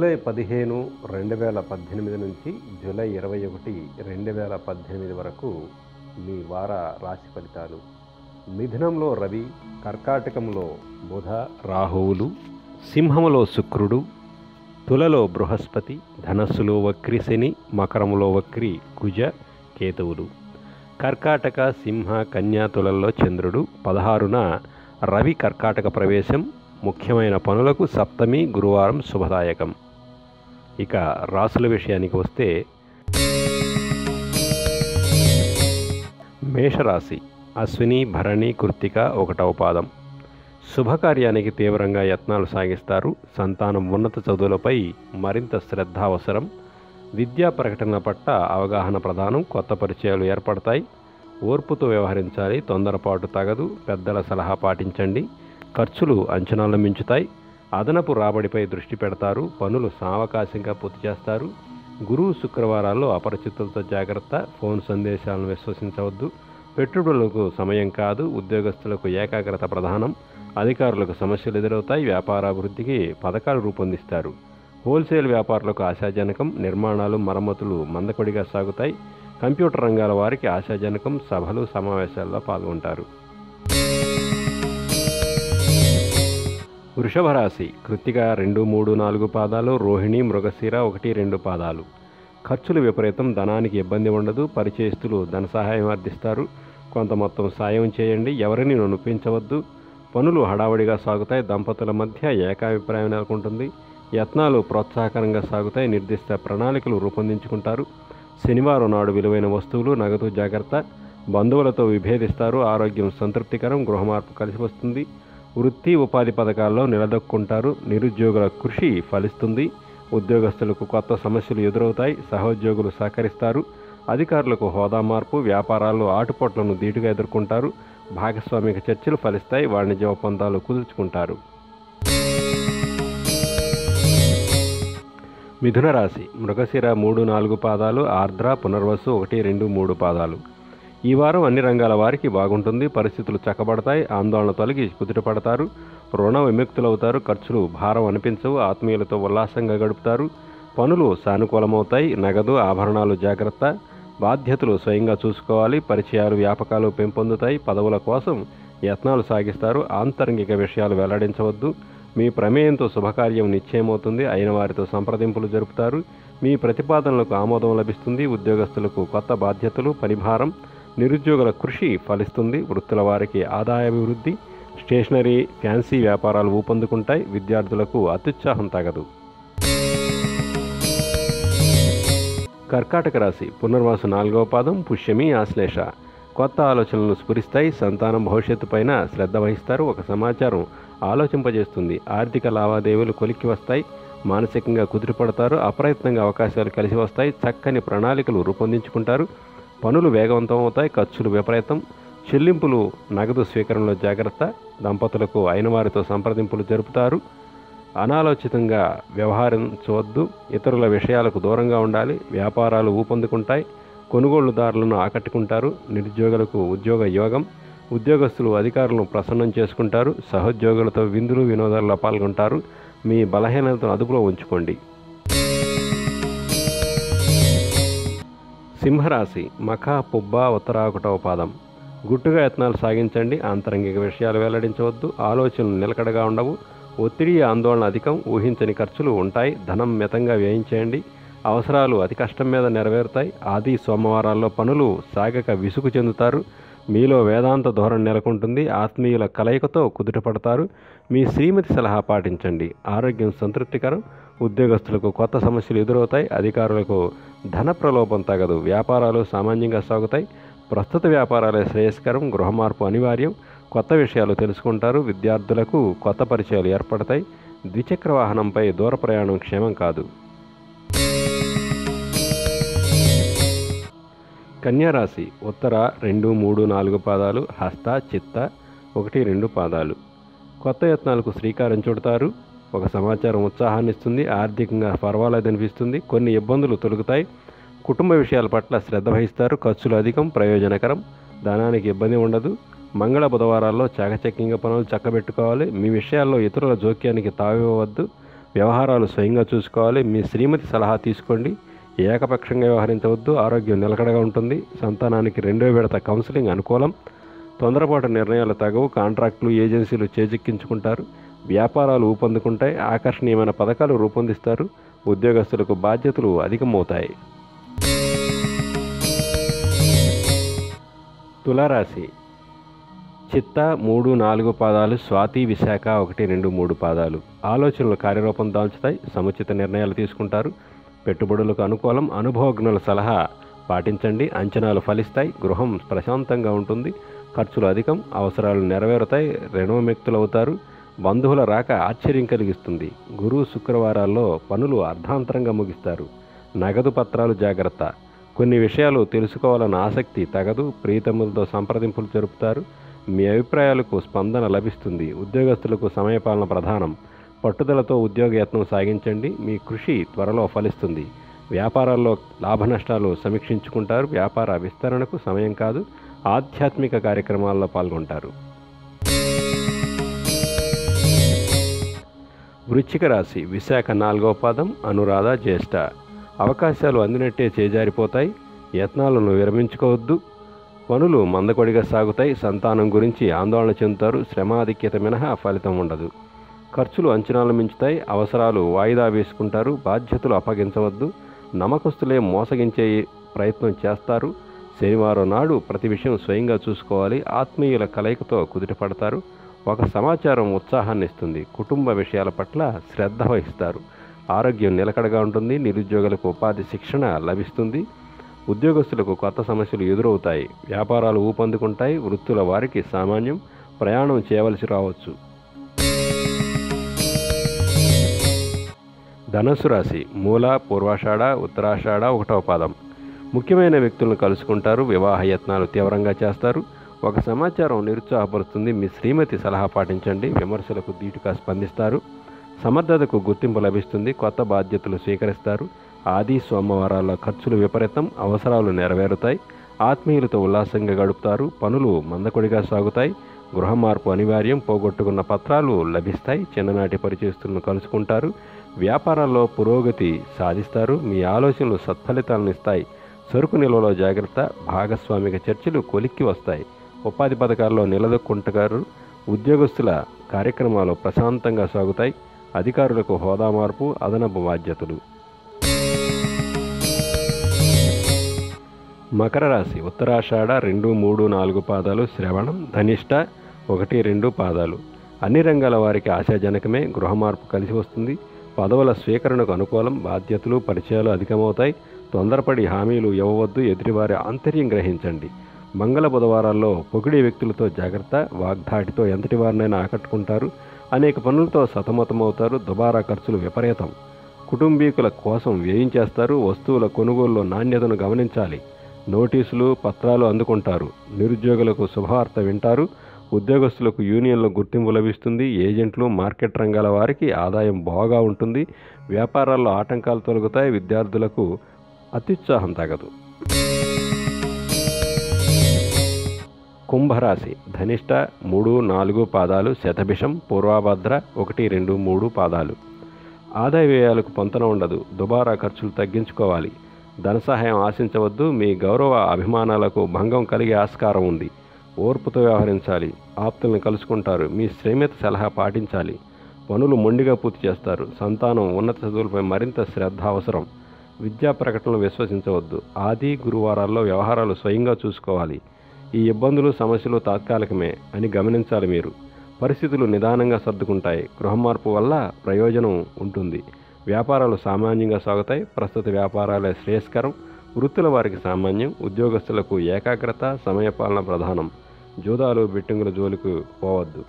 July పదిహేను రెండు వేల పద్దెనిమిది నుంచి జూలై ఇరవై ఒకటి రెండు వేల పద్దెనిమిది వరకు మీ వార రాశి ఫలితాలు మిథునంలో రవి కర్కాటకంలో బుధ రాహువులు సింహములో శుక్రుడు తులలో బృహస్పతి ధనస్సులో వక్రి శని మకరములో వక్రి కుజ కేతువులు కర్కాటక సింహ కన్యా తులల్లో చంద్రుడు పదహారున రవి కర్కాటక ప్రవేశం ముఖ్యమైన పనులకు సప్తమి గురువారం శుభదాయకం ఇక రాసుల విషయానికి వస్తే మేషరాశి అశ్విని భరణి కృత్తిక ఒకటవ పాదం శుభకార్యానికి తీవ్రంగా యత్నాలు సాగిస్తారు సంతానం ఉన్నత చదువులపై మరింత శ్రద్ధ అవసరం విద్యా ప్రకటనల పట్ల అవగాహన ప్రధానం కొత్త పరిచయాలు ఏర్పడతాయి ఓర్పుతో వ్యవహరించాలి తొందరపాటు తగదు పెద్దల సలహా పాటించండి ఖర్చులు అంచనాలను మించుతాయి అదనపు రాబడిపై దృష్టి పెడతారు పనులు సావకాశంగా పూర్తి చేస్తారు గురువు శుక్రవారాల్లో అపరిచితులతో జాగ్రత్త ఫోన్ సందేశాలను విశ్వసించవద్దు పెట్టుబడులకు సమయం కాదు ఉద్యోగస్తులకు ఏకాగ్రత ప్రధానం అధికారులకు సమస్యలు ఎదురవుతాయి వ్యాపారాభివృద్ధికి పథకాలు రూపొందిస్తారు హోల్సేల్ వ్యాపారులకు ఆశాజనకం నిర్మాణాలు మరమ్మతులు మందకొడిగా సాగుతాయి కంప్యూటర్ రంగాల వారికి ఆశాజనకం సభలు సమావేశాల్లో పాల్గొంటారు వృషభ రాశి కృత్తిక రెండు మూడు నాలుగు పాదాలు రోహిణి మృగశిర ఒకటి రెండు పాదాలు ఖర్చులు విపరీతం ధనానికి ఇబ్బంది ఉండదు పరిచయస్తులు ధన సహాయం అర్థిస్తారు కొంత మొత్తం సాయం చేయండి ఎవరిని నొప్పించవద్దు పనులు హడావడిగా సాగుతాయి దంపతుల మధ్య ఏకాభిప్రాయం నెలకొంటుంది యత్నాలు ప్రోత్సాహకరంగా సాగుతాయి నిర్దిష్ట ప్రణాళికలు రూపొందించుకుంటారు శనివారం నాడు విలువైన వస్తువులు నగదు జాగ్రత్త బంధువులతో విభేదిస్తారు ఆరోగ్యం సంతృప్తికరం గృహమార్పు కలిసి వస్తుంది వృత్తి ఉపాధి పథకాల్లో నిలదొక్కుంటారు నిరుద్యోగుల కృషి ఫలిస్తుంది ఉద్యోగస్తులకు కొత్త సమస్యలు ఎదురవుతాయి సహోద్యోగులు సహకరిస్తారు అధికారులకు హోదా మార్పు వ్యాపారాల్లో ఆటుపోట్లను ధీటుగా ఎదుర్కొంటారు భాగస్వామిక చర్చలు ఫలిస్తాయి వాణిజ్య ఒప్పందాలు కుదుర్చుకుంటారు మిథున రాశి మృగశిర మూడు నాలుగు పాదాలు ఆర్ద్ర పునర్వసు ఒకటి రెండు మూడు పాదాలు ఈ వారం అన్ని రంగాల వారికి బాగుంటుంది పరిస్థితులు చక్కబడతాయి ఆందోళన తొలగి కుదుటపడతారు రుణ విముక్తులవుతారు ఖర్చులు భారం అనిపించవు ఆత్మీయులతో ఉల్లాసంగా గడుపుతారు పనులు సానుకూలమవుతాయి నగదు ఆభరణాలు జాగ్రత్త బాధ్యతలు స్వయంగా చూసుకోవాలి పరిచయాలు వ్యాపకాలు పెంపొందుతాయి పదవుల కోసం యత్నాలు సాగిస్తారు ఆంతరంగిక విషయాలు వెల్లడించవద్దు మీ ప్రమేయంతో శుభకార్యం నిశ్చయమవుతుంది అయిన వారితో సంప్రదింపులు జరుపుతారు మీ ప్రతిపాదనలకు ఆమోదం లభిస్తుంది ఉద్యోగస్తులకు కొత్త బాధ్యతలు పరిభారం నిరుద్యోగుల కృషి ఫలిస్తుంది వృత్తుల వారికి ఆదాయాభివృద్ధి స్టేషనరీ ఫ్యాన్సీ వ్యాపారాలు ఊపందుకుంటాయి విద్యార్థులకు అత్యుత్సాహం తగదు కర్కాటక రాశి పునర్వాసు నాలుగవ పాదం పుష్యమి ఆశ్లేష కొత్త ఆలోచనలు స్ఫురిస్తాయి సంతానం భవిష్యత్తు పైన శ్రద్ధ వహిస్తారు ఒక సమాచారం ఆలోచింపజేస్తుంది ఆర్థిక లావాదేవీలు కొలిక్కి వస్తాయి మానసికంగా కుదిరిపడతారు అప్రయత్నంగా అవకాశాలు కలిసి వస్తాయి చక్కని ప్రణాళికలు రూపొందించుకుంటారు పనులు వేగవంతం అవుతాయి ఖర్చులు విపరీతం చెల్లింపులు నగదు స్వీకరణలో జాగ్రత్త దంపతులకు అయిన వారితో సంప్రదింపులు జరుపుతారు అనాలోచితంగా వ్యవహరించవద్దు ఇతరుల విషయాలకు దూరంగా ఉండాలి వ్యాపారాలు ఊపందుకుంటాయి కొనుగోలుదారులను ఆకట్టుకుంటారు నిరుద్యోగులకు ఉద్యోగ యోగం ఉద్యోగస్తులు అధికారులను ప్రసన్నం చేసుకుంటారు సహోద్యోగులతో విందులు వినోదాల్లో పాల్గొంటారు మీ బలహీనతను అదుపులో ఉంచుకోండి సింహరాశి మఖ పుబ్బ ఉత్తర ఒకటవ పాదం గుట్టుగా యత్నాలు సాగించండి ఆంతరంగిక విషయాలు వెల్లడించవద్దు ఆలోచనలు నిలకడగా ఉండవు ఒత్తిడి ఆందోళన అధికం ఊహించని ఖర్చులు ఉంటాయి ధనం మితంగా వ్యయించేయండి అవసరాలు అతి కష్టం మీద నెరవేరుతాయి ఆది సోమవారాల్లో పనులు సాగక విసుగు చెందుతారు మీలో వేదాంత ధోరణి నెలకొంటుంది ఆత్మీయుల కలయికతో కుదుటపడతారు మీ శ్రీమతి సలహా పాటించండి ఆరోగ్యం సంతృప్తికరం ఉద్యోగస్తులకు కొత్త సమస్యలు ఎదురవుతాయి అధికారులకు ధన ప్రలోభం తగదు వ్యాపారాలు సామాన్యంగా సాగుతాయి ప్రస్తుత వ్యాపారాలే శ్రేయస్కరం గృహ మార్పు అనివార్యం కొత్త విషయాలు తెలుసుకుంటారు విద్యార్థులకు కొత్త పరిచయాలు ఏర్పడతాయి ద్విచక్ర వాహనంపై దూర ప్రయాణం క్షేమం కాదు కన్యారాశి ఉత్తర రెండు మూడు నాలుగు పాదాలు హస్త చిత్త ఒకటి రెండు పాదాలు కొత్త యత్నాలకు శ్రీకారం చుడతారు ఒక సమాచారం ఉత్సాహాన్ని ఇస్తుంది ఆర్థికంగా పర్వాలేదనిపిస్తుంది కొన్ని ఇబ్బందులు తొలగుతాయి కుటుంబ విషయాల పట్ల శ్రద్ధ వహిస్తారు ఖర్చులు అధికం ప్రయోజనకరం ధనానికి ఇబ్బంది ఉండదు మంగళ బుధవారాల్లో చాకచక్యంగా పనులు చక్కబెట్టుకోవాలి మీ విషయాల్లో ఇతరుల జోక్యానికి తావివ్వవద్దు వ్యవహారాలు స్వయంగా చూసుకోవాలి మీ శ్రీమతి సలహా తీసుకోండి ఏకపక్షంగా వ్యవహరించవద్దు ఆరోగ్యం నిలకడగా ఉంటుంది సంతానానికి రెండో విడత కౌన్సిలింగ్ అనుకూలం తొందరపాటు నిర్ణయాలు తగవు కాంట్రాక్టులు ఏజెన్సీలు చేజిక్కించుకుంటారు వ్యాపారాలు ఊపందుకుంటాయి ఆకర్షణీయమైన పథకాలు రూపొందిస్తారు ఉద్యోగస్తులకు బాధ్యతలు అధికమవుతాయి తులారాశి చిత్త మూడు నాలుగు పాదాలు స్వాతి విశాఖ ఒకటి రెండు మూడు పాదాలు ఆలోచనలు కార్యరూపం దాల్చుతాయి సముచిత నిర్ణయాలు తీసుకుంటారు పెట్టుబడులకు అనుకూలం అనుభవజ్ఞుల సలహా పాటించండి అంచనాలు ఫలిస్తాయి గృహం ప్రశాంతంగా ఉంటుంది ఖర్చులు అధికం అవసరాలు నెరవేరుతాయి అవుతారు బంధువుల రాక ఆశ్చర్యం కలిగిస్తుంది గురు శుక్రవారాల్లో పనులు అర్ధాంతరంగా ముగిస్తారు నగదు పత్రాలు జాగ్రత్త కొన్ని విషయాలు తెలుసుకోవాలన్న ఆసక్తి తగదు ప్రీతములతో సంప్రదింపులు జరుపుతారు మీ అభిప్రాయాలకు స్పందన లభిస్తుంది ఉద్యోగస్తులకు సమయపాలన ప్రధానం పట్టుదలతో ఉద్యోగ యత్నం సాగించండి మీ కృషి త్వరలో ఫలిస్తుంది వ్యాపారాల్లో లాభనష్టాలు సమీక్షించుకుంటారు వ్యాపార విస్తరణకు సమయం కాదు ఆధ్యాత్మిక కార్యక్రమాల్లో పాల్గొంటారు వృశ్చిక రాశి విశాఖ నాలుగో పాదం అనురాధ జ్యేష్ఠ అవకాశాలు అందినట్టే చేజారిపోతాయి యత్నాలను విరమించుకోవద్దు పనులు మందకొడిగా సాగుతాయి సంతానం గురించి ఆందోళన చెందుతారు శ్రమాధిక్యత మినహా ఫలితం ఉండదు ఖర్చులు అంచనాలు మించుతాయి అవసరాలు వాయిదా వేసుకుంటారు బాధ్యతలు అప్పగించవద్దు నమ్మకస్తులే మోసగించే ప్రయత్నం చేస్తారు శనివారం నాడు ప్రతి విషయం స్వయంగా చూసుకోవాలి ఆత్మీయుల కలయికతో కుదిరిపడతారు ఒక సమాచారం ఉత్సాహాన్ని ఇస్తుంది కుటుంబ విషయాల పట్ల శ్రద్ధ వహిస్తారు ఆరోగ్యం నిలకడగా ఉంటుంది నిరుద్యోగులకు ఉపాధి శిక్షణ లభిస్తుంది ఉద్యోగస్తులకు కొత్త సమస్యలు ఎదురవుతాయి వ్యాపారాలు ఊపందుకుంటాయి వృత్తుల వారికి సామాన్యం ప్రయాణం చేయవలసి రావచ్చు ధనస్సు రాశి మూల పూర్వాషాఢ ఉత్తరాషాఢ ఒకటవ పాదం ముఖ్యమైన వ్యక్తులను కలుసుకుంటారు వివాహ యత్నాలు తీవ్రంగా చేస్తారు ఒక సమాచారం నిరుత్సాహపరుస్తుంది మీ శ్రీమతి సలహా పాటించండి విమర్శలకు ధీటుగా స్పందిస్తారు సమర్థతకు గుర్తింపు లభిస్తుంది కొత్త బాధ్యతలు స్వీకరిస్తారు ఆది సోమవారాల ఖర్చులు విపరీతం అవసరాలు నెరవేరుతాయి ఆత్మీయులతో ఉల్లాసంగా గడుపుతారు పనులు మందకొడిగా సాగుతాయి గృహ మార్పు అనివార్యం పోగొట్టుకున్న పత్రాలు లభిస్తాయి చిన్ననాటి పరిచయస్తులను కలుసుకుంటారు వ్యాపారాల్లో పురోగతి సాధిస్తారు మీ ఆలోచనలు సత్ఫలితాలను ఇస్తాయి సరుకు నిల్వలో జాగ్రత్త భాగస్వామిక చర్చలు కొలిక్కి వస్తాయి ఉపాధి పథకాల్లో నిలదొక్కుంటారు ఉద్యోగస్తుల కార్యక్రమాలు ప్రశాంతంగా సాగుతాయి అధికారులకు హోదా మార్పు అదనపు బాధ్యతలు మకర రాశి ఉత్తరాషాఢ రెండు మూడు నాలుగు పాదాలు శ్రవణం ధనిష్ట ఒకటి రెండు పాదాలు అన్ని రంగాల వారికి ఆశాజనకమే గృహ మార్పు కలిసి వస్తుంది పదవుల స్వీకరణకు అనుకూలం బాధ్యతలు పరిచయాలు అధికమవుతాయి తొందరపడి హామీలు ఇవ్వవద్దు ఎదుటివారి ఆంతర్యం గ్రహించండి మంగళ బుధవారాల్లో పొగిడే వ్యక్తులతో జాగ్రత్త వాగ్దాటితో ఎంతటి వారినైనా ఆకట్టుకుంటారు అనేక పనులతో సతమతమవుతారు దుబారా ఖర్చులు విపరీతం కుటుంబీకుల కోసం వ్యయించేస్తారు వస్తువుల కొనుగోలులో నాణ్యతను గమనించాలి నోటీసులు పత్రాలు అందుకుంటారు నిరుద్యోగులకు శుభవార్త వింటారు ఉద్యోగస్తులకు యూనియన్లో గుర్తింపు లభిస్తుంది ఏజెంట్లు మార్కెట్ రంగాల వారికి ఆదాయం బాగా ఉంటుంది వ్యాపారాల్లో ఆటంకాలు తొలగుతాయి విద్యార్థులకు అత్యుత్సాహం తగదు కుంభరాశి ధనిష్ట మూడు నాలుగు పాదాలు శతభిషం పూర్వాభద్ర ఒకటి రెండు మూడు పాదాలు ఆదాయ వ్యయాలకు పొంతన ఉండదు దుబారా ఖర్చులు తగ్గించుకోవాలి ధన సహాయం ఆశించవద్దు మీ గౌరవ అభిమానాలకు భంగం కలిగే ఆస్కారం ఉంది ఓర్పుతో వ్యవహరించాలి ఆప్తుల్ని కలుసుకుంటారు మీ శ్రేమిత సలహా పాటించాలి పనులు మొండిగా పూర్తి చేస్తారు సంతానం ఉన్నత చదువులపై మరింత శ్రద్ధ అవసరం విద్యా ప్రకటనలు విశ్వసించవద్దు ఆది గురువారాల్లో వ్యవహారాలు స్వయంగా చూసుకోవాలి ఈ ఇబ్బందులు సమస్యలు తాత్కాలికమే అని గమనించాలి మీరు పరిస్థితులు నిదానంగా సర్దుకుంటాయి గృహ మార్పు వల్ల ప్రయోజనం ఉంటుంది వ్యాపారాలు సామాన్యంగా సాగుతాయి ప్రస్తుత వ్యాపారాలే శ్రేయస్కరం వృత్తుల వారికి సామాన్యం ఉద్యోగస్తులకు ఏకాగ్రత సమయపాలన ప్రధానం జూదాలు బెట్టింగుల జోలికి పోవద్దు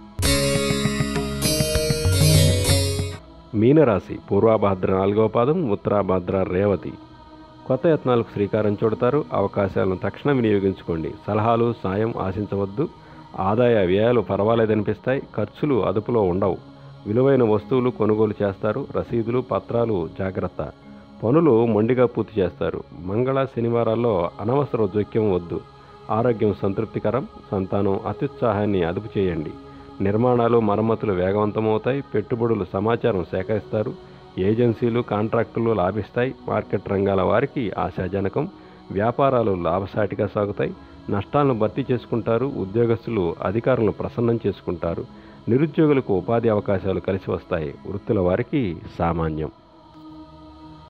మీనరాశి పూర్వాభాద్ర నాలుగవ పాదం ఉత్తరాభాద్ర రేవతి కొత్త యత్నాలకు శ్రీకారం చుడతారు అవకాశాలను తక్షణం వినియోగించుకోండి సలహాలు సాయం ఆశించవద్దు ఆదాయ వ్యయాలు పర్వాలేదనిపిస్తాయి ఖర్చులు అదుపులో ఉండవు విలువైన వస్తువులు కొనుగోలు చేస్తారు రసీదులు పత్రాలు జాగ్రత్త పనులు మొండిగా పూర్తి చేస్తారు మంగళ శనివారాల్లో అనవసర జోక్యం వద్దు ఆరోగ్యం సంతృప్తికరం సంతానం అత్యుత్సాహాన్ని అదుపు చేయండి నిర్మాణాలు మరమ్మతులు వేగవంతమవుతాయి పెట్టుబడులు సమాచారం సేకరిస్తారు ఏజెన్సీలు కాంట్రాక్టులు లాభిస్తాయి మార్కెట్ రంగాల వారికి ఆశాజనకం వ్యాపారాలు లాభసాటిగా సాగుతాయి నష్టాలను భర్తీ చేసుకుంటారు ఉద్యోగస్తులు అధికారులను ప్రసన్నం చేసుకుంటారు నిరుద్యోగులకు ఉపాధి అవకాశాలు కలిసి వస్తాయి వృత్తుల వారికి సామాన్యం